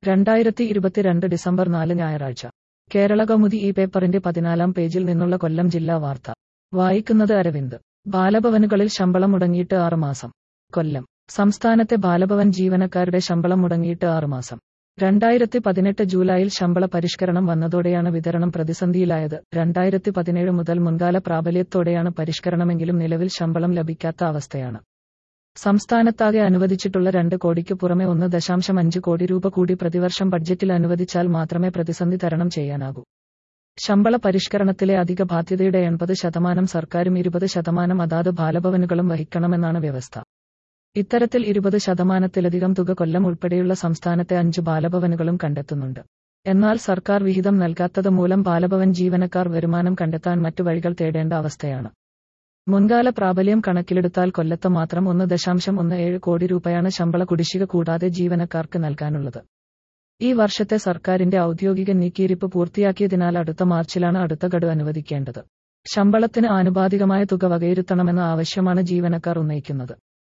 രണ്ടായിരത്തി ഇരുപത്തിരണ്ട് ഡിസംബർ നാല് ഞായറാഴ്ച കേരള കൗമുദി ഈ പേപ്പറിന്റെ പതിനാലാം പേജിൽ നിന്നുള്ള കൊല്ലം ജില്ലാ വാർത്ത വായിക്കുന്നത് അരവിന്ദ് ബാലഭവനുകളിൽ ശമ്പളം മുടങ്ങിയിട്ട് ആറുമാസം കൊല്ലം സംസ്ഥാനത്തെ ബാലഭവൻ ജീവനക്കാരുടെ ശമ്പളം മുടങ്ങിയിട്ട് ആറുമാസം രണ്ടായിരത്തി പതിനെട്ട് ജൂലൈയിൽ ശമ്പള പരിഷ്കരണം വന്നതോടെയാണ് വിതരണം പ്രതിസന്ധിയിലായത് രണ്ടായിരത്തി പതിനേഴ് മുതൽ മുൻകാല പ്രാബല്യത്തോടെയാണ് പരിഷ്കരണമെങ്കിലും നിലവിൽ ശമ്പളം ലഭിക്കാത്ത അവസ്ഥയാണ് സംസ്ഥാനത്താകെ അനുവദിച്ചിട്ടുള്ള രണ്ട് കോടിക്ക് പുറമെ ഒന്ന് ദശാംശം അഞ്ച് കോടി രൂപ കൂടി പ്രതിവർഷം ബഡ്ജറ്റിൽ അനുവദിച്ചാൽ മാത്രമേ പ്രതിസന്ധി തരണം ചെയ്യാനാകൂ ശമ്പള പരിഷ്കരണത്തിലെ അധിക ബാധ്യതയുടെ എൺപത് ശതമാനം സർക്കാരും ഇരുപത് ശതമാനം അതാത് ബാലഭവനുകളും വഹിക്കണമെന്നാണ് വ്യവസ്ഥ ഇത്തരത്തിൽ ഇരുപത് ശതമാനത്തിലധികം തുക കൊല്ലം ഉൾപ്പെടെയുള്ള സംസ്ഥാനത്തെ അഞ്ച് ബാലഭവനുകളും കണ്ടെത്തുന്നുണ്ട് എന്നാൽ സർക്കാർ വിഹിതം നൽകാത്തത് മൂലം ബാലഭവൻ ജീവനക്കാർ വരുമാനം കണ്ടെത്താൻ മറ്റു വഴികൾ തേടേണ്ട അവസ്ഥയാണ് മുൻകാല പ്രാബല്യം കണക്കിലെടുത്താൽ കൊല്ലത്ത് മാത്രം ഒന്ന് ദശാംശം ഒന്ന് ഏഴ് കോടി രൂപയാണ് ശമ്പള കുടിശ്ശിക കൂടാതെ ജീവനക്കാർക്ക് നൽകാനുള്ളത് ഈ വർഷത്തെ സർക്കാരിന്റെ ഔദ്യോഗിക നീക്കിയിരിപ്പ് പൂർത്തിയാക്കിയതിനാൽ അടുത്ത മാർച്ചിലാണ് അടുത്ത ഗഡു അനുവദിക്കേണ്ടത് ശമ്പളത്തിന് ആനുപാതികമായ തുക വകയിരുത്തണമെന്ന ആവശ്യമാണ് ജീവനക്കാർ ഉന്നയിക്കുന്നത്